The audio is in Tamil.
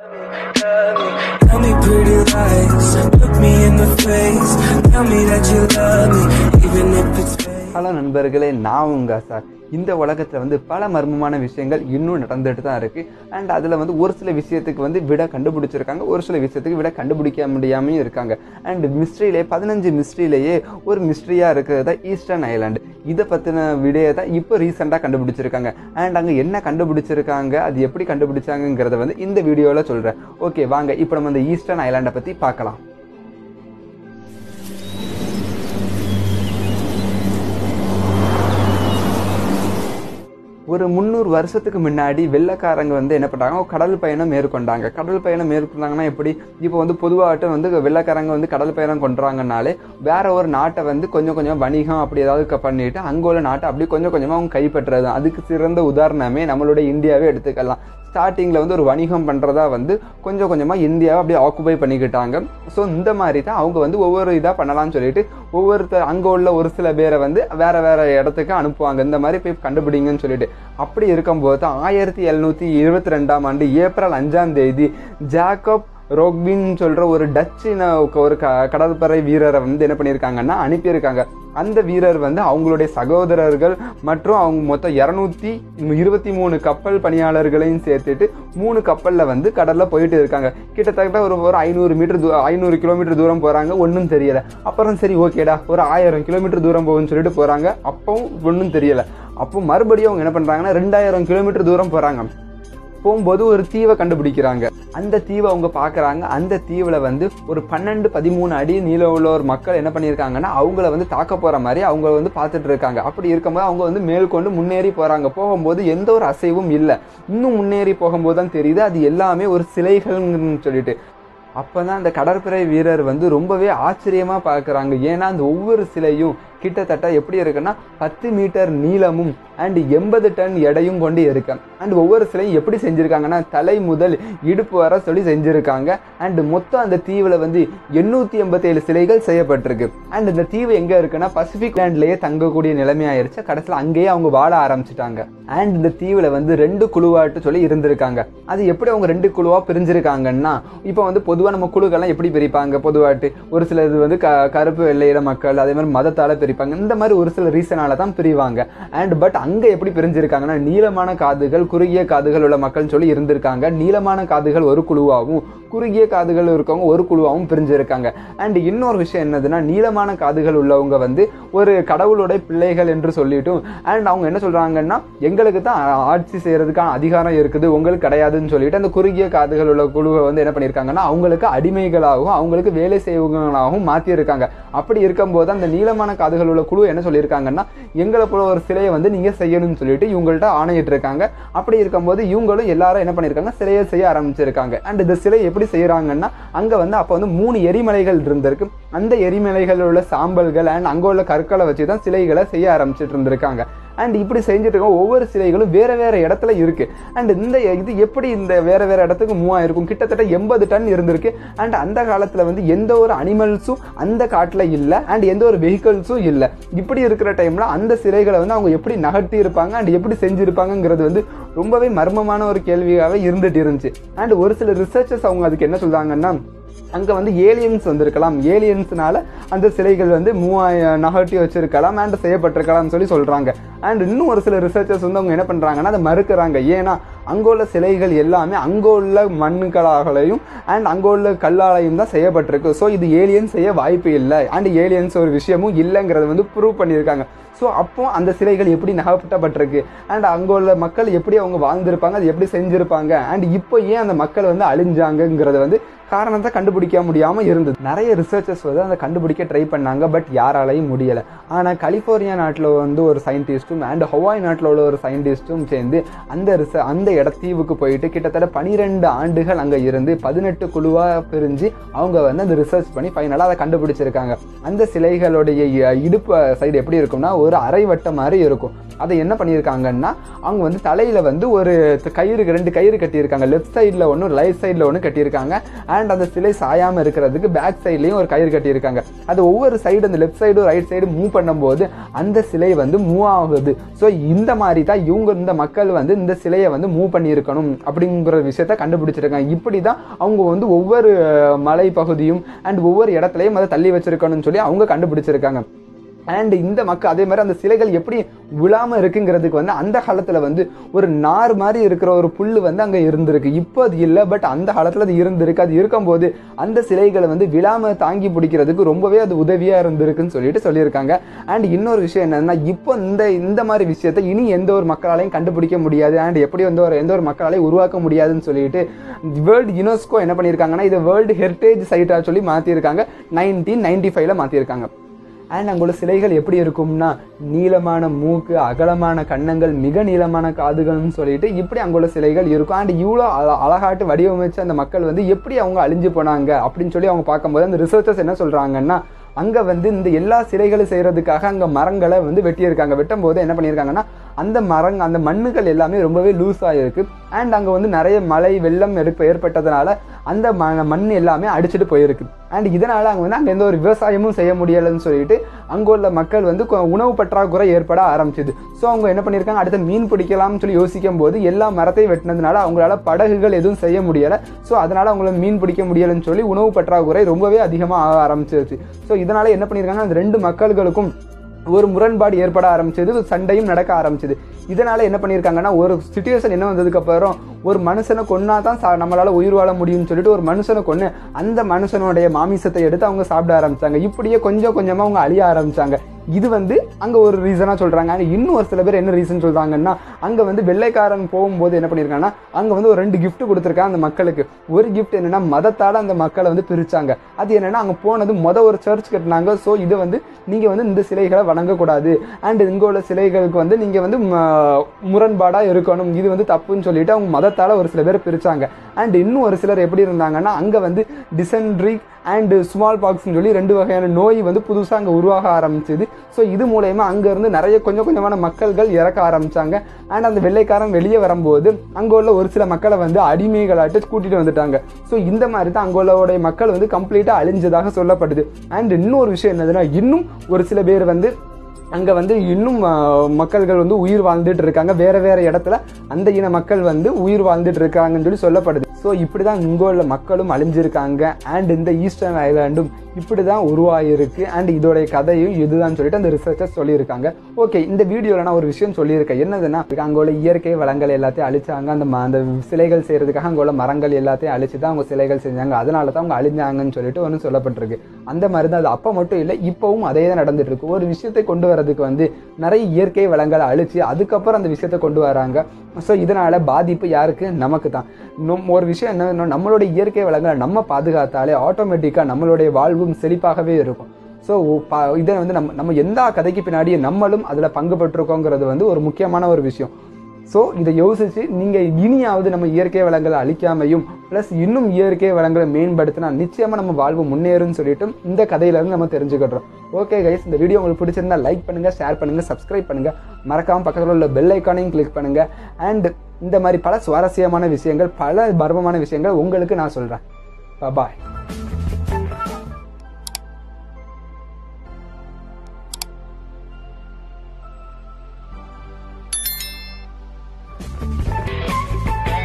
Tell me pretty lies, look me in the face. Tell me that you love me, even if it's fake. Hello நண்பர்களே நான் உங்க சார் இந்த உலகத்தில் வந்து பல மர்மமான விஷயங்கள் இன்னும் நடந்துட்டு தான் இருக்கு அண்ட் அதில் வந்து ஒரு சில விஷயத்துக்கு வந்து விட கண்டுபிடிச்சிருக்காங்க ஒரு சில விஷயத்துக்கு விட கண்டுபிடிக்க முடியாமையும் இருக்காங்க அண்ட் மிஸ்ட்ரியிலே பதினஞ்சு மிஸ்ட்ரியிலேயே ஒரு மிஸ்ட்ரியாக இருக்கிறது தான் ஈஸ்டர்ன் ஐலாண்டு இதை பற்றின விடையை தான் இப்போ ரீசெண்டாக கண்டுபிடிச்சிருக்காங்க அண்ட் அங்கே என்ன கண்டுபிடிச்சிருக்காங்க அது எப்படி கண்டுபிடிச்சாங்கங்கிறத வந்து இந்த வீடியோவில் சொல்கிறேன் ஓகே வாங்க இப்போ நம்ம இந்த ஈஸ்டர்ன் ஐலாண்டை பற்றி பார்க்கலாம் ஒரு முந்நூறு வருஷத்துக்கு முன்னாடி வெள்ளைக்காரங்க வந்து என்ன பண்ணுறாங்க கடல் பயணம் மேற்கொண்டாங்க கடல் பயணம் மேற்கொண்டாங்கன்னா எப்படி இப்போ வந்து பொதுவாகட்டும் வந்து வெள்ளைக்காரங்க வந்து கடல் பயணம் கொண்டுறாங்கனாலே வேற ஒரு நாட்டை வந்து கொஞ்சம் கொஞ்சம் வணிகம் அப்படி ஏதாவது க- பண்ணிட்டு அங்கே உள்ள நாட்டை அப்படி கொஞ்சம் கொஞ்சமாக அவங்க கைப்பற்றுறது அதுக்கு சிறந்த உதாரணமே நம்மளுடைய இந்தியாவே எடுத்துக்கலாம் ஸ்டார்டிங்கில் வந்து ஒரு வணிகம் பண்ணுறதா வந்து கொஞ்சம் கொஞ்சமாக இந்தியாவை அப்படியே ஆக்குபை பண்ணிக்கிட்டாங்க ஸோ இந்த மாதிரி தான் அவங்க வந்து ஒவ்வொரு இதாக பண்ணலாம்னு சொல்லிட்டு ஒவ்வொருத்தர் அங்கே உள்ள ஒரு சில பேரை வந்து வேற வேற இடத்துக்கு அனுப்புவாங்க இந்த மாதிரி போய் கண்டுபிடிங்கன்னு சொல்லிட்டு அப்படி இருக்கும்போது தான் ஆயிரத்தி எழுநூற்றி இருபத்தி ரெண்டாம் ஆண்டு ஏப்ரல் அஞ்சாம் தேதி ஜாக்கப் ரோக்பின் சொல்ற ஒரு டச்சின ஒரு க கடற்படை வீரரை வந்து என்ன பண்ணியிருக்காங்கன்னா அனுப்பியிருக்காங்க அந்த வீரர் வந்து அவங்களுடைய சகோதரர்கள் மற்றும் அவங்க மொத்தம் இரநூத்தி இருபத்தி மூணு கப்பல் பணியாளர்களையும் சேர்த்துட்டு மூணு கப்பலில் வந்து கடலில் போயிட்டு இருக்காங்க கிட்டத்தட்ட ஒரு ஒரு ஐநூறு மீட்டர் தூ ஐநூறு கிலோமீட்டர் தூரம் போகிறாங்க ஒன்றும் தெரியல அப்புறம் சரி ஓகேடா ஒரு ஆயிரம் கிலோமீட்டர் தூரம் போகும்னு சொல்லிட்டு போகிறாங்க அப்பவும் ஒன்றும் தெரியல அப்போ மறுபடியும் அவங்க என்ன பண்ணுறாங்கன்னா ரெண்டாயிரம் கிலோமீட்டர் தூரம் போகிறாங்க போகும்போது ஒரு தீவை கண்டுபிடிக்கிறாங்க அந்த தீவை அவங்க பார்க்குறாங்க அந்த தீவில் வந்து ஒரு பன்னெண்டு பதிமூணு அடி நீள உள்ள ஒரு மக்கள் என்ன பண்ணியிருக்காங்கன்னா அவங்கள வந்து தாக்க போகிற மாதிரி அவங்க வந்து பார்த்துட்டு இருக்காங்க அப்படி இருக்கும்போது அவங்க வந்து மேற்கொண்டு முன்னேறி போகிறாங்க போகும்போது எந்த ஒரு அசைவும் இல்லை இன்னும் முன்னேறி போகும்போது தான் தெரியுது அது எல்லாமே ஒரு சிலைகள்னு சொல்லிட்டு அப்போ தான் அந்த கடற்படை வீரர் வந்து ரொம்பவே ஆச்சரியமாக பார்க்குறாங்க ஏன்னா அந்த ஒவ்வொரு சிலையும் கிட்டத்தட்ட எப்படி இருக்குன்னா பத்து மீட்டர் நீளமும் அண்ட் எண்பது டன் எடையும் கொண்டு இருக்கு அண்ட் ஒவ்வொரு சிலையும் எப்படி செஞ்சுருக்காங்கன்னா தலை முதல் இடுப்பு வர சொல்லி செஞ்சுருக்காங்க அண்ட் மொத்தம் அந்த தீவில் வந்து எண்ணூற்றி எண்பத்தேழு சிலைகள் செய்யப்பட்டிருக்கு அண்ட் இந்த தீவு எங்கே இருக்குன்னா பசிபிக் லேண்ட்லேயே தங்கக்கூடிய நிலைமை ஆயிருச்சு கடைசியில் அங்கேயே அவங்க வாழ ஆரம்பிச்சிட்டாங்க அண்ட் இந்த தீவில் வந்து ரெண்டு குழுவாட்டு சொல்லி இருந்திருக்காங்க அது எப்படி அவங்க ரெண்டு குழுவாக பிரிஞ்சிருக்காங்கன்னா இப்போ வந்து பொதுவாக நம்ம குழுக்கெல்லாம் எப்படி பிரிப்பாங்க பொதுவாட்டு ஒரு சில இது வந்து க கருப்பு வெள்ளையிட மக்கள் அதே மாதிரி மதத்தால் பிரிப்பாங்க இந்த மாதிரி ஒரு சில ரீசனால தான் பிரிவாங்க அண்ட் பட் அங்கே எப்படி பிரிஞ்சிருக்காங்கன்னா நீளமான காதுகள் குறுகிய காதுகள் உள்ள மக்கள்னு சொல்லி இருந்திருக்காங்க நீளமான காதுகள் ஒரு குழுவாகவும் குறுகிய காதுகள் இருக்கவங்க ஒரு குழுவாகவும் பிரிஞ்சிருக்காங்க அண்ட் இன்னொரு விஷயம் என்னதுன்னா நீளமான காதுகள் உள்ளவங்க வந்து ஒரு கடவுளுடைய பிள்ளைகள் என்று சொல்லிட்டும் அண்ட் அவங்க என்ன சொல்றாங்கன்னா எங்களுக்கு தான் ஆட்சி செய்யறதுக்கான அதிகாரம் இருக்குது உங்களுக்கு கிடையாதுன்னு சொல்லிட்டு அந்த குறுகிய காதுகள் உள்ள குழுவை வந்து என்ன பண்ணியிருக்காங்கன்னா அவங்களுக்கு அடிமைகளாகவும் அவங்களுக்கு வேலை செய்வங்களாகவும் மாற்றியிருக்காங்க அப்படி இருக்கும்போது அந்த நீளமான காதுகள் உள்ள குழு என்ன சொல்லியிருக்காங்கன்னா எங்களை போல ஒரு சிலையை வந்து நீங்க செய்யணும்னு சொல்லிட்டு இவங்கள்ட்ட ஆணையிட்டு இருக்காங்க அப்படி இருக்கும்போது இவங்களும் எல்லாரும் என்ன பண்ணியிருக்காங்க சிலையை செய்ய ஆரம்பிச்சிருக்காங்க அண்ட் இந்த சிலை எப்படி செய்யறாங்கன்னா அங்க வந்து அப்போ வந்து மூணு எரிமலைகள் இருந்திருக்கு அந்த எரிமலைகளில் உள்ள சாம்பல்கள் அண்ட் அங்க உள்ள கற்களை வச்சு தான் சிலைகளை செய்ய ஆரம்பிச்சிட்டு இருந்திருக்காங்க அண்ட் இப்படி செஞ்சுட்டு இருக்கோம் ஒவ்வொரு சிலைகளும் வேற வேற இடத்துல இருக்கு அண்ட் இந்த இது எப்படி இந்த வேற வேற இடத்துக்கு மூவ் ஆயிருக்கும் கிட்டத்தட்ட எண்பது டன் இருந்திருக்கு அண்ட் அந்த காலத்துல வந்து எந்த ஒரு அனிமல்ஸும் அந்த காட்டுல இல்ல அண்ட் எந்த ஒரு வெஹிக்கல்ஸும் இல்ல இப்படி இருக்கிற டைம்ல அந்த சிலைகளை வந்து அவங்க எப்படி நகர்த்தி இருப்பாங்க அண்ட் எப்படி செஞ்சிருப்பாங்கங்கிறது வந்து ரொம்பவே மர்மமான ஒரு கேள்வியாகவே இருந்துட்டு இருந்துச்சு அண்ட் ஒரு சில ரிசர்ச்சர்ஸ் அவங்க அதுக்கு என்ன சொல்றாங்கன்னா அங்கே வந்து ஏலியன்ஸ் வந்திருக்கலாம் ஏலியன்ஸ்னால அந்த சிலைகள் வந்து மூவாயிரம் நகர்த்தி வச்சிருக்கலாம் அண்ட் செய்யப்பட்டிருக்கலாம் சொல்லி சொல்கிறாங்க அண்ட் இன்னும் ஒரு சில ரிசர்ச்சர்ஸ் வந்து அவங்க என்ன பண்ணுறாங்கன்னா அதை மறுக்கிறாங்க ஏன்னா அங்கே உள்ள சிலைகள் எல்லாமே அங்கே உள்ள மண்ணுகளாகலையும் அண்ட் அங்கே உள்ள கல்லாலையும் தான் செய்யப்பட்டிருக்கு ஸோ இது ஏலியன்ஸ் செய்ய வாய்ப்பு இல்லை அண்ட் ஏலியன்ஸ் ஒரு விஷயமும் இல்லைங்கிறத வந்து ப்ரூவ் பண்ணியிருக்காங்க ஸோ அப்போ அந்த சிலைகள் எப்படி நகர்த்தப்பட்டிருக்கு அண்ட் அங்கே உள்ள மக்கள் எப்படி அவங்க வாழ்ந்திருப்பாங்க அது எப்படி செஞ்சிருப்பாங்க அண்ட் இப்போ ஏன் அந்த மக்கள் வந்து அழிஞ்சாங்கங்கிறத வந்து காரணத்தை கண்டுபிடிக்க முடியாமல் இருந்தது நிறைய ரிசர்ச்சர்ஸ் வந்து அதை கண்டுபிடிக்க ட்ரை பண்ணாங்க பட் யாராலையும் முடியலை ஆனால் கலிஃபோர்னியா நாட்டில் வந்து ஒரு சயின்டிஸ்ட்டும் அண்ட் ஹவாய் நாட்டில் உள்ள ஒரு சயின்டிஸ்ட்டும் சேர்ந்து அந்த ரிச அந்த இடத்தீவுக்கு போயிட்டு கிட்டத்தட்ட பனிரெண்டு ஆண்டுகள் அங்கே இருந்து பதினெட்டு குழுவாக பிரிஞ்சு அவங்க வந்து அந்த ரிசர்ச் பண்ணி ஃபைனலாக அதை கண்டுபிடிச்சிருக்காங்க அந்த சிலைகளுடைய இ- இடுப்பு சைடு எப்படி இருக்கும்னா ஒரு அரை வட்டம் மாதிரி இருக்கும் அதை என்ன பண்ணியிருக்காங்கன்னா அவங்க வந்து தலையில வந்து ஒரு கயிறு ரெண்டு கயிறு கட்டியிருக்காங்க லெஃப்ட் சைடில் ஒன்று ரைட் சைடில் ஒன்று கட்டியிருக்காங்க அண்ட் அந்த சிலை சாயாம இருக்கிறதுக்கு பேக் சைட்லயும் ஒரு கயிறு கட்டியிருக்காங்க அது ஒவ்வொரு சைடு அந்த left side right side move பண்ணும்போது அந்த சிலை வந்து மூவ் ஆகுது ஸோ இந்த மாதிரி தான் இவங்க இந்த மக்கள் வந்து இந்த சிலையை வந்து மூவ் பண்ணியிருக்கணும் அப்படிங்கிற விஷயத்த கண்டுபிடிச்சிருக்காங்க இப்படி தான் அவங்க வந்து ஒவ்வொரு மலை பகுதியும் அண்ட் ஒவ்வொரு இடத்துலையும் அதை தள்ளி வச்சிருக்கணும்னு சொல்லி அவங்க கண்டுபிடிச்சிருக்காங்க அண்ட் இந்த மக்கள் அதே மாதிரி அந்த சிலைகள் எப்படி விழாம இருக்குங்கிறதுக்கு வந்து அந்த காலத்துல வந்து ஒரு நார் மாதிரி இருக்கிற ஒரு புல்லு வந்து அங்க இருந்திருக்கு இப்போ அது இல்லை பட் அந்த காலத்துல அது இருந்திருக்கு அது இருக்கும்போது அந்த சிலைகளை வந்து விழாம தாங்கி பிடிக்கிறதுக்கு ரொம்பவே அது உதவியா இருந்திருக்குன்னு சொல்லிட்டு சொல்லியிருக்காங்க அண்ட் இன்னொரு விஷயம் என்னன்னா இப்போ இந்த இந்த மாதிரி விஷயத்தை இனி எந்த ஒரு மக்களாலையும் கண்டுபிடிக்க முடியாது அண்ட் எப்படி வந்து ஒரு எந்த ஒரு மக்களாலையும் உருவாக்க முடியாதுன்னு சொல்லிட்டு வேர்ல்டு யுனெஸ்கோ என்ன பண்ணியிருக்காங்கன்னா இதை வேர்ல்டு ஹெரிட்டேஜ் சைட்டா சொல்லி மாத்திருக்காங்க நைன்டீன் நைன்டி ஃபைவ்ல மாத்திருக்காங்க அண்ட் அங்குள்ள சிலைகள் எப்படி இருக்கும்னா நீளமான மூக்கு அகலமான கன்னங்கள் மிக நீளமான காதுகள்னு சொல்லிட்டு இப்படி அங்குள்ள சிலைகள் இருக்கும் அண்ட் இவ்வளோ அழ அழகாட்டு வடிவமைச்ச அந்த மக்கள் வந்து எப்படி அவங்க அழிஞ்சு போனாங்க அப்படின்னு சொல்லி அவங்க பார்க்கும்போது அந்த ரிசர்ச்சர்ஸ் என்ன சொல்றாங்கன்னா அங்க வந்து இந்த எல்லா சிலைகளும் செய்யறதுக்காக அங்க மரங்களை வந்து வெட்டியிருக்காங்க வெட்டும் போது என்ன பண்ணியிருக்காங்கன்னா அந்த மரங்க அந்த மண்ணுகள் எல்லாமே ரொம்பவே லூஸ் ஆயிருக்கு அண்ட் அங்க வந்து நிறைய மழை வெள்ளம் எடுப்ப ஏற்பட்டதுனால அந்த ம- மண் எல்லாமே அடிச்சுட்டு போயிருக்கு அண்ட் இதனால அங்க வந்து அங்க எந்த ஒரு விவசாயமும் செய்ய முடியலைன்னு சொல்லிட்டு அங்க உள்ள மக்கள் வந்து கொ- உணவு பற்றாக்குறை ஏற்பட ஆரம்பிச்சது ஸோ அவங்க என்ன பண்ணியிருக்காங்க அடுத்து மீன் பிடிக்கலாம்னு சொல்லி யோசிக்கும் போது எல்லா மரத்தையும் வெட்டினதுனால அவங்களால படகுகள் எதுவும் செய்ய முடியல ஸோ அதனால அவங்களால மீன் பிடிக்க முடியலைன்னு சொல்லி உணவு பற்றாக்குறை ரொம்பவே அதிகமாக ஆக ஆரம்பிச்சிருச்சு ஸோ இதனால என்ன பண்ணியிருக்காங்க அந்த ரெண்டு மக்கள்களுக்கும் ஒரு முரண்பாடு ஏற்பட ஆரம்பிச்சது சண்டையும் நடக்க ஆரம்பிச்சது இதனால என்ன பண்ணியிருக்காங்கன்னா ஒரு சுச்சுவேஷன் என்ன வந்ததுக்கு அப்புறம் ஒரு மனுஷனை கொன்னா தான் சா- நம்மளால உயிர் வாழ முடியும்னு சொல்லிட்டு ஒரு மனுஷனை கொன்னு அந்த மனுஷனுடைய மாமிசத்தை எடுத்து அவங்க சாப்பிட ஆரம்பிச்சாங்க இப்படியே கொஞ்சம் கொஞ்சமா அவங்க அழிய ஆரம்பிச்சாங்க இது வந்து அங்க ஒரு ரீசனா சொல்றாங்க ஆனா இன்னும் ஒரு சில பேர் என்ன ரீசன் சொல்றாங்கன்னா அங்க வந்து வெள்ளைக்காரன் போகும்போது என்ன பண்ணிருக்காங்கன்னா அங்க வந்து ஒரு ரெண்டு gift கொடுத்துருக்காங்க அந்த மக்களுக்கு ஒரு gift என்னன்னா மதத்தால அந்த மக்களை வந்து பிரிச்சாங்க அது என்னன்னா அங்க போனது மொத ஒரு சர்ச் கட்டினாங்க ஸோ இது வந்து நீங்க வந்து இந்த சிலைகளை வணங்கக்கூடாது அண்ட் இங்க உள்ள சிலைகளுக்கு வந்து நீங்க வந்து ம- முரண்பாடா இருக்கணும் இது வந்து தப்புன்னு சொல்லிட்டு அவங்க மதத்தால ஒரு சில பேர் பிரிச்சாங்க அண்ட் இன்னும் ஒரு சிலர் எப்படி இருந்தாங்கன்னா அங்க வந்து டிசென்ட்ரி அண்ட் ஸ்மால் பாக்ஸ்னு சொல்லி ரெண்டு வகையான நோய் வந்து புதுசாக அங்கே உருவாக ஆரம்பிச்சது ஸோ இது மூலயமா அங்கேருந்து நிறைய கொஞ்சம் கொஞ்சமான மக்கள்கள் இறக்க ஆரம்பிச்சாங்க அண்ட் அந்த வெள்ளைக்காரன் வெளியே வரும்போது அங்கே உள்ள ஒரு சில மக்களை வந்து அடிமைகளாட்டு கூட்டிட்டு வந்துட்டாங்க ஸோ இந்த மாதிரி தான் அங்கே உள்ளவுடைய மக்கள் வந்து கம்ப்ளீட்டாக அழிஞ்சதாக சொல்லப்படுது அண்ட் இன்னொரு விஷயம் என்னதுன்னா இன்னும் ஒரு சில பேர் வந்து அங்க வந்து இன்னும் ஆ, மக்கள்கள் வந்து உயிர் வாழ்ந்துட்டு இருக்காங்க வேற வேற இடத்துல அந்த இன மக்கள் வந்து உயிர் வாழ்ந்துட்டு இருக்காங்கன்னு சொல்லி சொல்லப்படுது ஸோ இப்படிதான் இங்க உள்ள மக்களும் அழிஞ்சிருக்காங்க அண்ட் இந்த ஈஸ்டர்ன் ஐலாண்டும் இப்படிதான் உருவாகிருக்கு அண்ட் இதோடைய கதையும் இதுதான் சொல்லிட்டு அந்த ரிசர்ச்சர்ஸ் சொல்லியிருக்காங்க ஓகே இந்த வீடியோல நான் ஒரு விஷயம் சொல்லியிருக்கேன் என்னதுன்னா அங்க உள்ள இயற்கை வளங்கள் எல்லாத்தையும் அழிச்சாங்க அந்த ம- அந்த சிலைகள் செய்யறதுக்காக அங்க உள்ள மரங்கள் எல்லாத்தையும் அழிச்சு தான் அவங்க சிலைகள் செஞ்சாங்க அதனால தான் அவங்க அழிஞ்சாங்கன்னு சொல்லிட்டு ஒன்று சொல்லப்பட்டிருக்கு அந்த மாதிரி தான் அது அப்போ மட்டும் இல்லை இப்போவும் அதே தான் நடந்துட்டு இருக்கு ஒரு விஷயத்தை கொண்டு வரதுக்கு வந்து நிறைய இயற்கை வளங்களை அழிச்சு அதுக்கப்புறம் அந்த விஷயத்தை கொண்டு வராங்க ஸோ இதனால பாதிப்பு யாருக்கு நமக்கு தான் நம் ஒரு விஷயம் என்ன நம்மளுடைய இயற்கை வளங்களை நம்ம பாதுகாத்தாலே ஆட்டோமேட்டிக்காக நம்மளுடைய வாழ்வும் செழிப்பாகவே இருக்கும் ஸோ இதை வந்து நம்ம நம்ம எந்த கதைக்கு பின்னாடி நம்மளும் அதில் பங்கு பெற்றிருக்கோங்கிறது வந்து ஒரு முக்கியமான ஒரு விஷயம் ஸோ இதை யோசிச்சு நீங்கள் இனியாவது நம்ம இயற்கை வளங்களை அழிக்காமையும் ப்ளஸ் இன்னும் இயற்கை வளங்களை மேம்படுத்தினா நிச்சயமாக நம்ம வாழ்வு முன்னேறும்னு சொல்லிட்டு இந்த கதையிலேருந்து நம்ம தெரிஞ்சுக்கிட்டோம் ஓகே கைஸ் இந்த வீடியோ உங்களுக்கு பிடிச்சிருந்தா லைக் பண்ணுங்க ஷேர் பண்ணுங்க சப்ஸ்கிரைப் பண்ணுங்க மறக்காம பக்கத்தில் உள்ள பெல் ஐக்கானையும் கிளிக் பண்ணுங்க அண்ட் இந்த மாதிரி பல சுவாரஸ்யமான விஷயங்கள் பல மர்மமான விஷயங்கள் உங்களுக்கு நான் சொல்கிறேன் பாய்